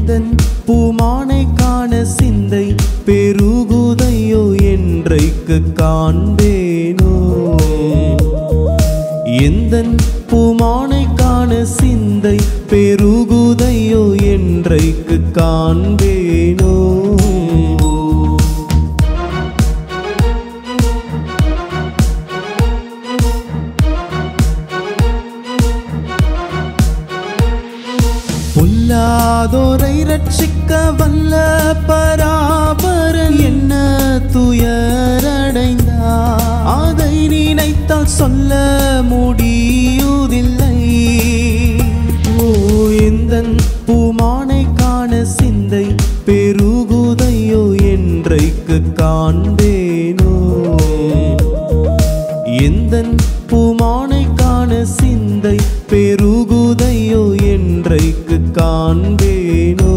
எந்தன் பூமானை காண சிந்தை பெருகுதையோ என்றைக்கு காண்பேனோ எந்தன் பூமானை காண சிந்தை பெருகுதையோ என்றைக்கு காண்பேனோ பொல்லாதோரை ரட்சிக்க வல்ல பராபரன் என்ன துயரடைந்தார் அதை நினைத்தால் சொல்ல முடியுதில்லை ஓ எந்தன் பூமானை காண சிந்தை பெருகுதையோ என்றைக்கு காண்பேனோ எந்தன் பூமானை காண சிந்தை பெருகுதையோ என்றைக்கு காண்பேனோ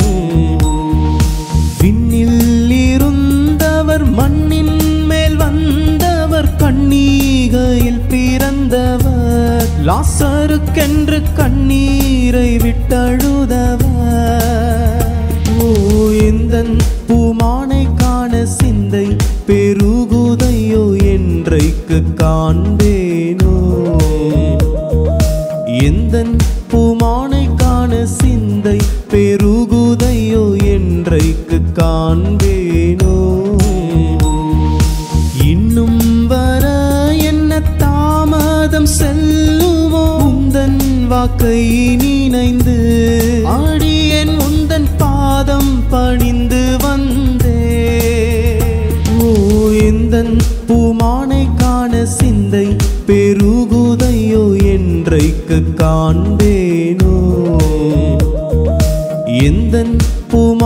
விண்ணில் இருந்தவர் மண்ணின் மேல் வந்தவர் கண்ணீகையில் பிறந்தவர் லாசருக்கென்று கண்ணீரை விட்டழுதவர் ஓ எந்தன் பூமானை காண சிந்தை பெருகுதையோ என்றைக்கு காண்பேனோ எந்தன் பூமானை காண சிந்தை பெருகுதையோ என்றைக்கு காண்பேனோ இன்னும் வர என்ன தாமதம் செல்லுமோ உந்தன் வாக்கை நினைந்து ஆடியன் உந்தன் பாதம் பணிந்து வந்தே ஓ எந்தன் பூமானை காண சிந்தை பெருகுதையோ என்றைக்கு காண்பேனோ எந்தன் பூ